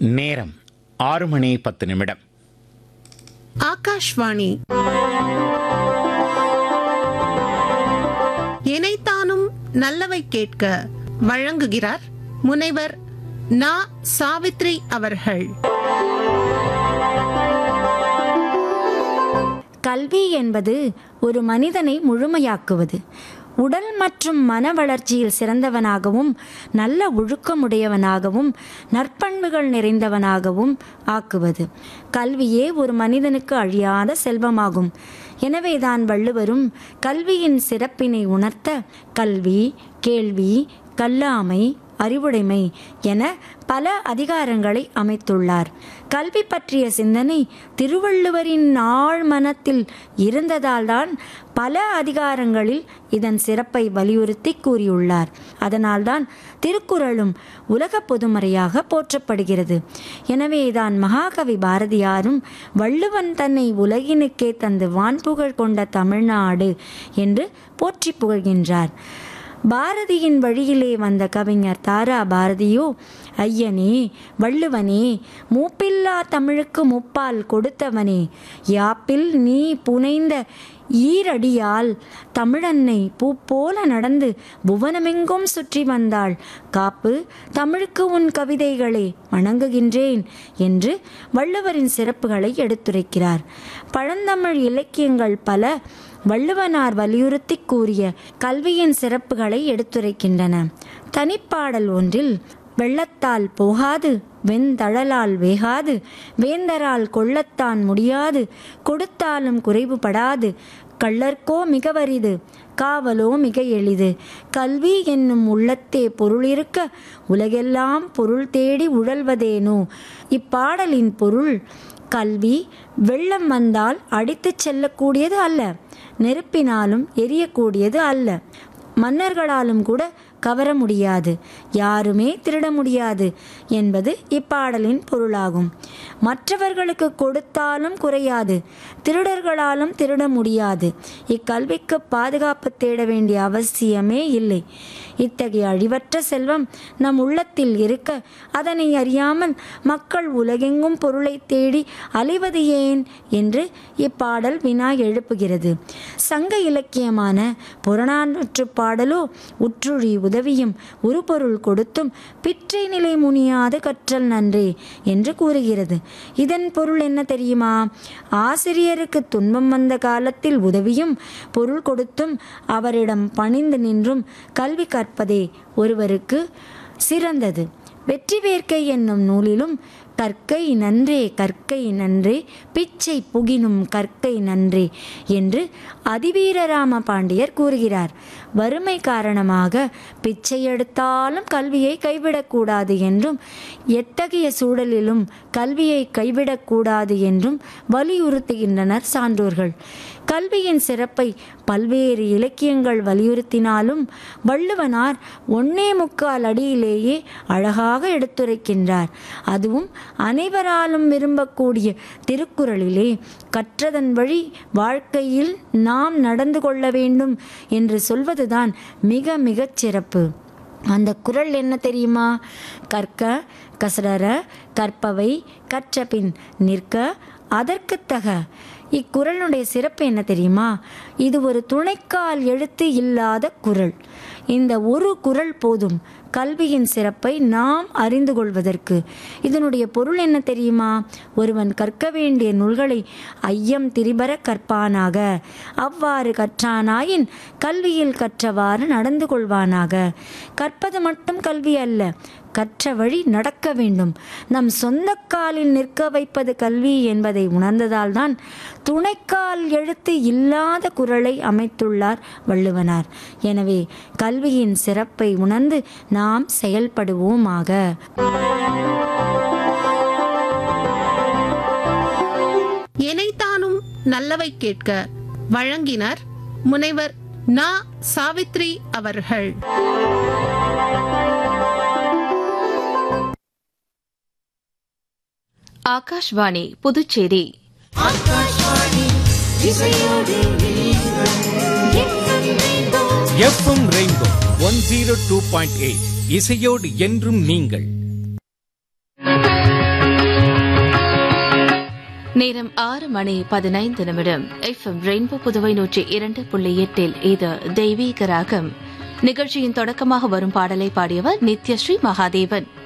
நேரம் ஆறு மணி பத்து நிமிடம் ஆகாஷ்வாணி இணைத்தானும் நல்லவை கேட்க வழங்குகிறார் முனைவர் நா சாவித்ரி அவர்கள் கல்வி என்பது ஒரு மனிதனை முழுமையாக்குவது உடல் மற்றும் மன வளர்ச்சியில் சிறந்தவனாகவும் நல்ல ஒழுக்கமுடையவனாகவும் நற்பண்புகள் நிறைந்தவனாகவும் ஆக்குவது கல்வியே ஒரு மனிதனுக்கு அழியாத செல்வமாகும் எனவேதான் வள்ளுவரும் கல்வியின் சிறப்பினை உணர்த்த கல்வி கேள்வி கல்லாமை அறிவுடைமை என பல அதிகாரங்களை அமைத்துள்ளார் கல்வி பற்றிய சிந்தனை திருவள்ளுவரின் ஆழ் மனத்தில் இருந்ததால்தான் பல அதிகாரங்களில் இதன் சிறப்பை வலியுறுத்தி கூறியுள்ளார் அதனால்தான் திருக்குறளும் உலக பொதுமறையாக போற்றப்படுகிறது எனவேதான் மகாகவி பாரதியாரும் வள்ளுவன் தன்னை உலகினுக்கே தந்து வான்புகழ் கொண்ட தமிழ்நாடு என்று போற்றி புகழ்கின்றார் பாரதியின் வழியிலே வந்த கவிஞர் தாரா பாரதியோ ஐயனே வள்ளுவனே மூப்பில்லா தமிழுக்கு முப்பால் கொடுத்தவனே யாப்பில் நீ புனைந்த ஈரடியால் தமிழன்னை பூ போல நடந்து புவனமெங்கும் சுற்றி வந்தாள் காப்பு தமிழுக்கு உன் கவிதைகளை வணங்குகின்றேன் என்று வள்ளுவரின் சிறப்புகளை எடுத்துரைக்கிறார் பழந்தமிழ் இலக்கியங்கள் பல வள்ளுவனார் வலியுறுத்தி கூறிய கல்வியின் சிறப்புகளை எடுத்துரைக்கின்றன தனிப்பாடல் ஒன்றில் வெள்ளத்தால் போகாது வெண்தழலால் வேகாது வேந்தரால் கொள்ளத்தான் முடியாது கொடுத்தாலும் குறைவுபடாது கள்ளர்க்கோ மிக வரிது காவலோ மிக எளிது கல்வி என்னும் உள்ளத்தே பொருள் இருக்க உலகெல்லாம் பொருள் தேடி உழல்வதேனோ இப்பாடலின் பொருள் கல்வி வெள்ளம் வந்தால் அடித்துச் செல்லக்கூடியது அல்ல நெருப்பினாலும் எரியக்கூடியது அல்ல மன்னர்களாலும் கூட கவர முடியாது யாருமே திருட முடியாது என்பது இப்பாடலின் பொருளாகும் மற்றவர்களுக்கு கொடுத்தாலும் குறையாது திருடர்களாலும் திருட முடியாது இக்கல்விக்கு பாதுகாப்பு தேட வேண்டிய அவசியமே இல்லை இத்தகைய அழிவற்ற செல்வம் நம் உள்ளத்தில் இருக்க அதனை அறியாமல் மக்கள் உலகெங்கும் பொருளை தேடி அலைவது ஏன் என்று இப்பாடல் வினா எழுப்புகிறது சங்க இலக்கியமான புறநானூற்று பாடலோ உற்றுழி உதவியும் ஒரு பொருள் கொடுத்தும் பிற்றை நிலை முனியாது கற்றல் நன்றே என்று கூறுகிறது இதன் பொருள் என்ன தெரியுமா ஆசிரியருக்கு துன்பம் வந்த காலத்தில் உதவியும் பொருள் கொடுத்தும் அவரிடம் பணிந்து நின்றும் கல்வி கற்பதே ஒருவருக்கு சிறந்தது வெற்றி வேர்க்கை என்னும் நூலிலும் கற்கை நன்றே கற்கை நன்றே பிச்சை புகினும் கற்கை நன்றே என்று அதிவீரராம பாண்டியர் கூறுகிறார் வறுமை காரணமாக பிச்சை எடுத்தாலும் கல்வியை கைவிடக்கூடாது என்றும் எத்தகைய சூழலிலும் கல்வியை கைவிடக்கூடாது என்றும் வலியுறுத்துகின்றனர் சான்றோர்கள் கல்வியின் சிறப்பை பல்வேறு இலக்கியங்கள் வலியுறுத்தினாலும் வள்ளுவனார் ஒன்னே முக்கால் அடியிலேயே அழகாக எடுத்துரைக்கின்றார் அதுவும் அனைவராலும் விரும்பக்கூடிய திருக்குறளிலே கற்றதன் வழி வாழ்க்கையில் நாம் நடந்து கொள்ள வேண்டும் என்று சொல்வதுதான் மிக மிகச் சிறப்பு அந்த குரல் என்ன தெரியுமா கற்க கசடர கற்பவை கற்றபின் நிற்க அதற்குத்தக இக்குறளுடைய சிறப்பு என்ன தெரியுமா இது ஒரு துணைக்கால் எழுத்து இல்லாத குரல் இந்த ஒரு குரல் போதும் கல்வியின் சிறப்பை நாம் அறிந்து கொள்வதற்கு இதனுடைய பொருள் என்ன தெரியுமா ஒருவன் கற்க வேண்டிய நூல்களை ஐயம் திரிபர கற்பானாக அவ்வாறு கற்றானாயின் கல்வியில் கற்றவாறு நடந்து கொள்வானாக கற்பது மட்டும் கல்வி அல்ல கற்ற வழி நடக்க வேண்டும் நம் சொந்த காலில் நிற்க வைப்பது கல்வி என்பதை உணர்ந்ததால் தான் துணைக்கால் எழுத்து இல்லாத குரலை அமைத்துள்ளார் வள்ளுவனார் எனவே கல்வியின் சிறப்பை உணர்ந்து நாம் செயல்படுவோமாக இணைத்தானும் நல்லவை கேட்க வழங்கினர் முனைவர் நா சாவித்ரி அவர்கள் Akashvani Puducherry FM Rainbow one zero two point eight இசையோடு என்றும் நீங்கள் நேரம் ஆறு மணி பதினைந்து நிமிடம் எஃப்எம் ரெயின்போ புதுவை நூற்றி இரண்டு புள்ளி எட்டில் இது தெய்வீக ராகம் நிகழ்ச்சியின் தொடக்கமாக வரும் பாடலை பாடியவர் நித்யஸ்ரீ மகாதேவன்